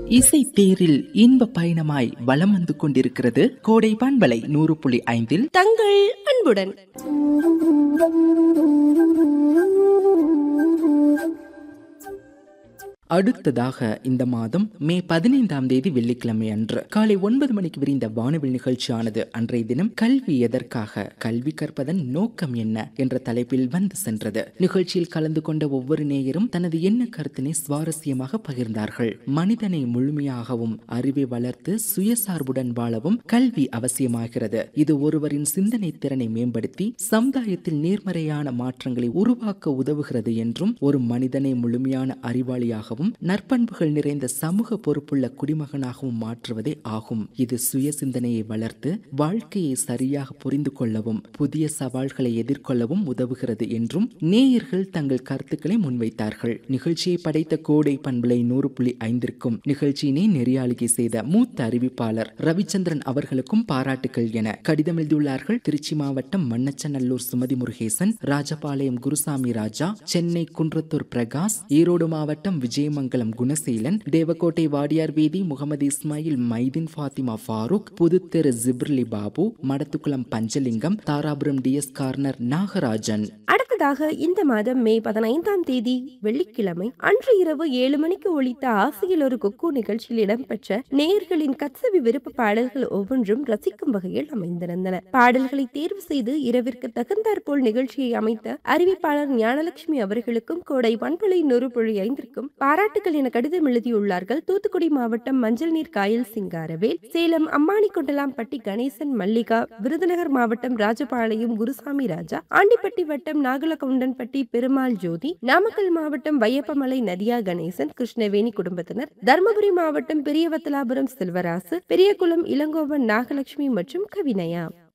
இசை தேரில் இன்ப பயணமாய் வலம் வந்து கொண்டிருக்கிறது கோடை பண்பலை நூறு புள்ளி ஐந்தில் தங்கள் அன்புடன் அடுத்ததாக இந்த மாதம் மே பதினைந்தாம் தேதி வெள்ளிக்கிழமை அன்று காலை ஒன்பது மணிக்கு விரிந்த வானவில் நிகழ்ச்சியானது அன்றைய தினம் கல்வி எதற்காக கல்வி கற்பதன் நோக்கம் என்ன என்ற தலைப்பில் வந்து சென்றது நிகழ்ச்சியில் கலந்து கொண்ட ஒவ்வொரு நேயரும் தனது எண்ண கருத்தினை சுவாரஸ்யமாக பகிர்ந்தார்கள் மனிதனை முழுமையாகவும் அறிவை வளர்த்து சுயசார்புடன் வாழவும் கல்வி அவசியமாகிறது இது ஒருவரின் சிந்தனை திறனை மேம்படுத்தி சமுதாயத்தில் நேர்மறையான மாற்றங்களை உருவாக்க உதவுகிறது என்றும் ஒரு மனிதனை முழுமையான அறிவாளியாகவும் நற்பண்புகள் நிறைந்த சமூக பொறுப்புள்ள குடிமகனாகவும் மாற்றுவதே ஆகும் இது சுய சிந்தனையை வளர்த்து வாழ்க்கையை சரியாக புரிந்து கொள்ளவும் புதிய சவால்களை எதிர்கொள்ளவும் உதவுகிறது என்றும் நேயர்கள் தங்கள் கருத்துக்களை முன்வைத்தார்கள் நிகழ்ச்சியை படைத்த கோடை பண்பலை நூறு புள்ளி ஐந்திற்கும் நிகழ்ச்சியினை நெறியாளிகை செய்த மூத்த அறிவிப்பாளர் ரவிச்சந்திரன் அவர்களுக்கும் பாராட்டுகள் என கடிதம் எழுதியுள்ளார்கள் திருச்சி மாவட்டம் மண்ணச்சநல்லூர் சுமதி முருகேசன் ராஜபாளையம் குருசாமி ராஜா சென்னை குன்றத்தூர் பிரகாஷ் ஈரோடு மாவட்டம் விஜயமங்கலம் குணசீலன் தேவக்கோட்டை வாடியார் வீதி முகமது இஸ்மாயில் மைதீன் ஃபாத்திமா ஃபாரூக் புதுத்தெரு ஜிப்ரிலி பாபு மடத்துக்குளம் பஞ்சலிங்கம் தாராபுரம் டிஎஸ் கார்னர் நாகராஜன் அடுத்ததாக இந்த மாதம் மே பதினைந்தாம் தேதி வெள்ளிக்கிழமை அன்று இரவு ஏழு மணிக்கு ஒலித்த ஆசையில் ஒரு கொக்கு நிகழ்ச்சியில் இடம்பெற்ற நேயர்களின் கத்சவி விருப்ப பாடல்கள் ஒவ்வொன்றும் ரசிக்கும் வகையில் அமைந்திருந்தன பாடல்களை தேர்வு செய்து இரவிற்கு தகுந்தாற்போல் நிகழ்ச்சியை அமைத்த அறிவிப்பாளர் ஞானலட்சுமி அவர்களுக்கும் கோடை பண்பலை நூறு புள்ளி ஐந்திற்கும் பாராட்டுகள் என கடிதம் எழுதியுள்ளார்கள் தூத்துக்குடி மாவட்டம் மஞ்சள் நீர் காயல் சிங்காரவேல் சேலம் அம்மானி கொண்டலாம்பட்டி கணேசன் மல்லிகா விருதுநகர் மாவட்டம் ராஜபாளையம் குருசாமி ராஜா ஆண்டிப்பட்டி வட்டம் நாகலகவுண்டன்பட்டி பெருமாள் ஜோதி நாமக்கல் மாவட்டம் வையப்பமலை நதியா கணேசன் கிருஷ்ணவேணி குடும்பத்தினர் தருமபுரி மாவட்டம் பெரியவத்தலாபுரம் செல்வராசு பெரியகுளம் இளங்கோவன் நாகலட்சுமி மற்றும் கவினயா